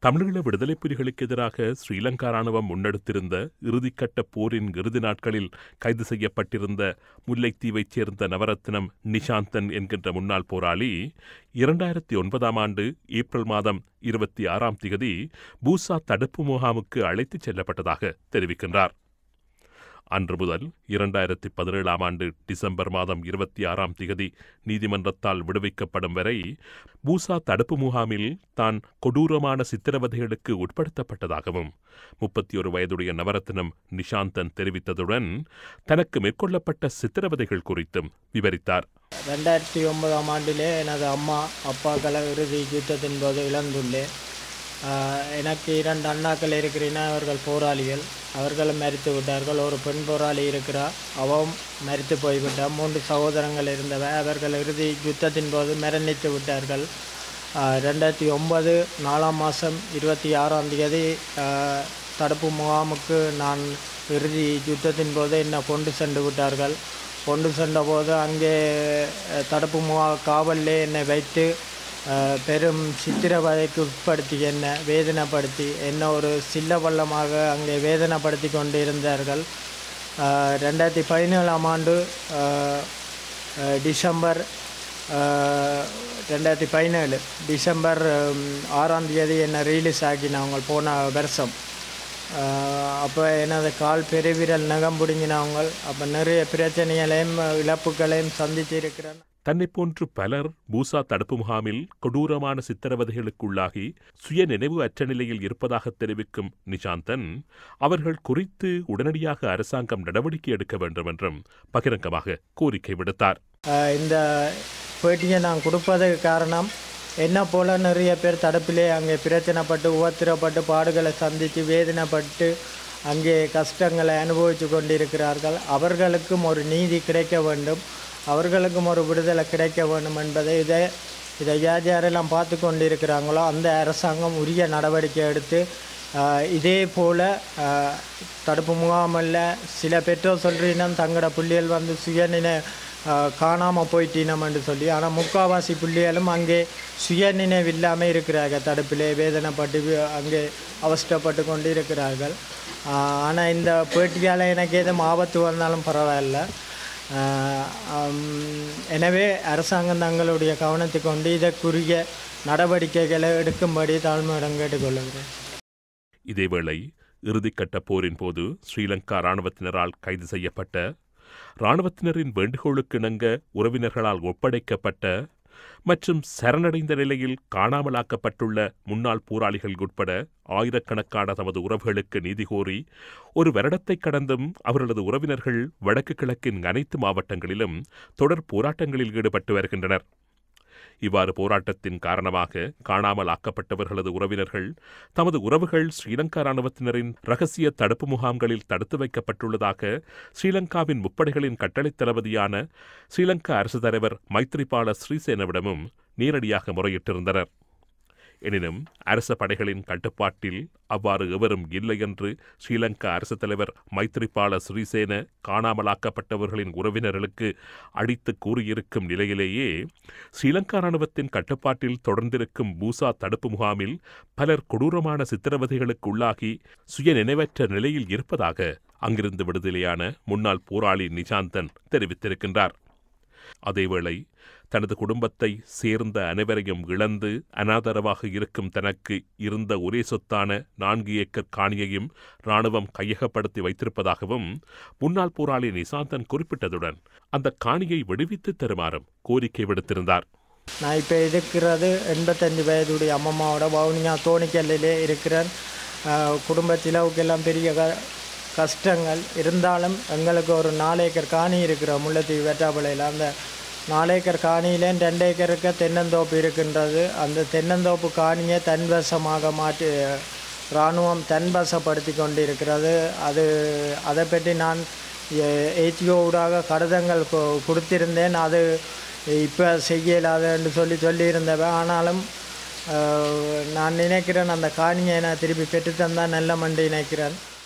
தமிழீழ விடுதலைப் புலிகளுக்கு எதிராக ஸ்ரீலங்கா ராணுவம் முன்னெடுத்திருந்த இறுதிக்கட்ட போரின் இறுதி நாட்களில் கைது செய்யப்பட்டிருந்த முல்லைத்தீவைச் சேர்ந்த நவரத்னம் நிஷாந்தன் என்கின்ற முன்னாள் போராளி இரண்டாயிரத்தி ஒன்பதாம் ஆண்டு ஏப்ரல் மாதம் இருபத்தி ஆறாம் திகதி பூசா தடுப்பு முகாமுக்கு அழைத்துச் செல்லப்பட்டதாக தெரிவிக்கின்றார் அன்று முதல் இரண்டாயிரத்தி பதினேழாம் ஆண்டு டிசம்பர் மாதம் இருபத்தி ஆறாம் திகதி நீதிமன்றத்தால் விடுவிக்கப்படும் வரை பூசா தடுப்பு முகாமில் தான் கொடூரமான சித்திரவதைகளுக்கு உட்படுத்தப்பட்டதாகவும் முப்பத்தி ஒரு வயதுடைய நவரத்னம் நிஷாந்தன் தெரிவித்ததுடன் தனக்கு மேற்கொள்ளப்பட்ட சித்திரவதைகள் குறித்தும் விவரித்தார் ரெண்டாயிரத்தி ஒன்பதாம் ஆண்டிலே எனது அம்மா அப்பாக்களை இறுதி யுத்தத்தின் போது இழந்துள்ளேன் ஆஹ் எனக்கு இரண்டு அண்ணாக்கள் இருக்கிறீனா அவர்கள் போராளிகள் அவர்களும் மரித்து விட்டார்கள் ஒரு பெண் போராளி இருக்கிறார் அவவும் மரித்து போய்விட்டார் மூன்று சகோதரங்கள் இருந்தவ அவர்கள் இறுதி யுத்தத்தின் போது மரணித்து விட்டார்கள் ஆஹ் ரெண்டாயிரத்தி ஒன்பது நாலாம் மாதம் இருபத்தி ஆறாம் தேதி ஆஹ் தடுப்பு முகாமுக்கு நான் இறுதி யுத்தத்தின் போது என்னை கொண்டு சென்று விட்டார்கள் கொண்டு சென்றபோது அங்கே அஹ், தடுப்பு முகா காவலில் என்னை வைத்து அஹ், பெரும் சித்திரவதைக்கு உட்படுத்தி என்னை வேதனைப்படுத்தி என்ன ஒரு சில்ல வள்ளமாக அங்கே வேதனைப்படுத்தி கொண்டு இருந்தார்கள் அஹ், ரெண்டாயிரத்தி பதினேழாம் ஆண்டு அஹ், அஹ், டிசம்பர் அஹ், ரெண்டாயிரத்தி பதினேழு டிசம்பர் உம், ஆறாம் தேதி என்னை ரிலீஸ் ஆக்கினாங்க போன வருஷம் அப்போ எனது கால் பெருவிரல் நகம் பிடுங்கினவங்க அப்போ நிறைய பிரச்சனைகளையும் இழப்புகளையும் சந்தித்து இருக்கிறேன் தன்னைப் போன்று பலர் பூசா தடுப்பு முகாமில் கொடூரமான சித்திரவதைகளுக்குள்ளாகி சுய நினைவு அற்ற நிலையில் இருப்பதாக தெரிவிக்கும் நிஷாந்தன் அவர்கள் குறித்து உடனடியாக அரசாங்கம் நடவடிக்கை எடுக்க வேண்டும் என்றும் பகிரங்கமாக கோரிக்கை விடுத்தார் ஆஹ் இந்த பேட்டியை நான் கொடுப்பதற்கு காரணம் என்ன போல நிறைய பேர் தடுப்பிலே அங்கே பிரச்சனைப்பட்டு உபத்திரப்பட்டு பாடுகளை சந்தித்து வேதனைப்பட்டு அங்கே கஷ்டங்களை அனுபவித்து கொண்டிருக்கிறார்கள் அவர்களுக்கும் ஒரு நீதி கிடைக்க வேண்டும் அவர்களுக்கும் ஒரு விடுதலை கிடைக்க வேண்டும் என்பதை இதை இதை யார் யாரெல்லாம் பார்த்து கொண்டிருக்கிறாங்களோ அந்த அரசாங்கம் உரிய நடவடிக்கை எடுத்து ஆஹ் இதே போல் தடுப்பு முகாமில் சில பெற்றோர் சொல்கிறீனம் தங்களோட பிள்ளைகள் வந்து சுயநினை காணாமல் போயிட்டினம்னு சொல்லி ஆனால் முக்காவாசி பிள்ளைகளும் அங்கே சுயநினைவு இல்லாமல் இருக்கிறாங்க தடுப்பிலே வேதனைப்பட்டு வி- அங்கே அவஸ்தைப்பட்டு கொண்டு இருக்கிறார்கள் ஆனால் இந்த பேட்டியால் எனக்கு எதுவும் ஆபத்து வந்தாலும் பரவாயில்ல ஆஹ் ஆம், எனவே அரசாங்கம் தங்களுடைய கவனத்தை கொண்டு இதற்குரிய நடவடிக்கைகளை எடுக்கும்படி தாழ்மையிடம் கேட்டுக்கொள்கிறேன் இதேவேளை இறுதிக்கட்ட போரின் போது ஸ்ரீலங்கா இராணுவத்தினரால் கைது செய்யப்பட்ட இராணுவத்தினரின் வேண்டுகோளுக்கிணங்க உறவினர்களால் ஒப்படைக்கப்பட்ட மற்றும் சரணடைந்த நிலையில் காணாமலாக்கப்பட்டுள்ள முன்னாள் போராளிகள் உட்பட ஆயிரக்கணக்கான தமது உறவுகளுக்கு நீதி கோரி ஒரு வருடத்தை கடந்தும் அவர்களது உறவினர்கள் வடக்கு கிழக்கின் அனைத்து மாவட்டங்களிலும் தொடர் போராட்டங்களில் ஈடுபட்டு வருகின்றனர் இவ்வாறு போராட்டத்தின் காரணமாக காணாமல் ஆக்கப்பட்டவர்களது உறவினர்கள் தமது உறவுகள் ஸ்ரீலங்கா ராணுவத்தினரின் ரகசிய தடுப்பு முகாம்களில் தடுத்து வைக்கப்பட்டுள்ளதாக ஸ்ரீலங்காவின் முப்படைகளின் கட்டளைத் தளபதியான ஸ்ரீலங்கா அரசு தலைவர் மைத்ரிபால ஸ்ரீசேனவிடமும் நேரடியாக முறையிட்டிருந்தனர் எனினும் அரச படைகளின் கட்டுப்பாட்டில் அவ்வாறு எவரும் இல்லை என்று ஸ்ரீலங்கா அரசு தலைவர் மைத்ரிபால ஸ்ரீசேன காணாமலாக்கப்பட்டவர்களின் உறவினர்களுக்கு அடித்து கூறியிருக்கும் நிலையிலேயே ஸ்ரீலங்கா ராணுவத்தின் கட்டுப்பாட்டில் தொடர்ந்திருக்கும் பூசா தடுப்பு முகாமில் பலர் கொடூரமான சித்திரவதைகளுக்கு உள்ளாகி சுய நினைவற்ற நிலையில் இருப்பதாக அங்கிருந்து விடுதலையான முன்னாள் போராளி நிஜாந்தன் தெரிவித்திருக்கின்றார் அதேவேளை தனது குடும்பத்தை சேர்ந்த அனைவரையும் இழந்து அனாதரவாக இருக்கும் தனக்கு இருந்த ஒரே சொத்தான நான்கு ஏக்கர் காணியையும் இராணுவம் கையகப்படுத்தி வைத்திருப்பதாகவும் முன்னாள் போராளி நிசாந்தன் குறிப்பிட்டதுடன் அந்த காணியை விடுவித்து தருமாறும் கோரிக்கை விடுத்திருந்தார் நான் இப்போ இருக்கிறது எண்பத்தஞ்சு வயதுடைய அம்மம்மாவோட வவுனியா தோணிக்கல்லிலே இருக்கிறேன் ஆஹ் குடும்ப சிலவுக்கெல்லாம் பெரிய க கஷ்டங்கள் இருந்தாலும் எங்களுக்கு ஒரு நாலு ஏக்கர் காணி இருக்கிற முல்லைத்தீவு வெட்டாப்பளையில் அந்த நாலு ஏக்கர் காணியிலே ரெண்டு ஏக்கருக்கு தென்னந்தோப்பு இருக்கின்றது அந்த தென்னந்தோப்பு காணியை தன்வசமாக மாற்றி இராணுவம் தன்வசப்படுத்தி கொண்டிருக்கிறது அது அதை பற்றி நான் ஏச்சிஓ ஊடாக கடிதங்கள் கொ- கொடுத்திருந்தேன் அது இப்போ செய்யலாதுன்னு சொல்லி சொல்லியிருந்தவன் ஆனாலும் அஹ், நான் நினைக்கிறேன் அந்த காணியை நான் திருப்பி பெற்றுத்தந்தான் நல்ல மண்டி நினைக்கிறேன்